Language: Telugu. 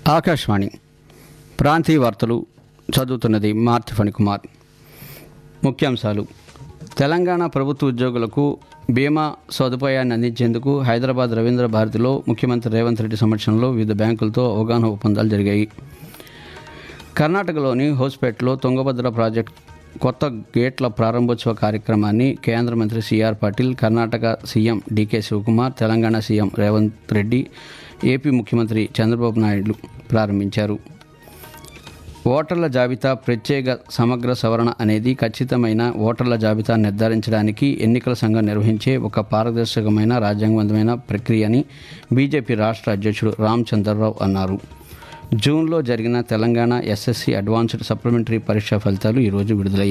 ఆకాశవాణి ప్రాంతీయ వార్తలు చదువుతున్నది మార్తి ఫణికుమార్ ముఖ్యాంశాలు తెలంగాణ ప్రభుత్వ ఉద్యోగులకు బీమా సదుపాయాన్ని అందించేందుకు హైదరాబాద్ రవీంద్ర భారతిలో ముఖ్యమంత్రి రేవంత్ రెడ్డి సమక్షంలో వివిధ బ్యాంకులతో అవగాహన ఒప్పందాలు జరిగాయి కర్ణాటకలోని హోస్పేట్లో తుంగభద్ర ప్రాజెక్ట్ కొత్త గేట్ల ప్రారంభోత్సవ కార్యక్రమాన్ని కేంద్ర మంత్రి సిఆర్ పాటిల్ కర్ణాటక సీఎం డీకే శివకుమార్ తెలంగాణ సీఎం రేవంత్ రెడ్డి ఏపీ ముఖ్యమంత్రి చంద్రబాబు నాయుడు ప్రారంభించారు ఓటర్ల జాబితా ప్రత్యేక సమగ్ర సవరణ అనేది ఖచ్చితమైన ఓటర్ల జాబితా నిర్ధారించడానికి ఎన్నికల సంఘం నిర్వహించే ఒక పారదర్శకమైన రాజ్యాంగవంతమైన ప్రక్రియ అని బీజేపీ రాష్ట్ర అధ్యక్షుడు రామచంద్రరావు అన్నారు జూన్లో జరిగిన తెలంగాణ ఎస్ఎస్సి అడ్వాన్స్డ్ సప్లిమెంటరీ పరీక్ష ఫలితాలు ఈరోజు విడుదలయ్యాయి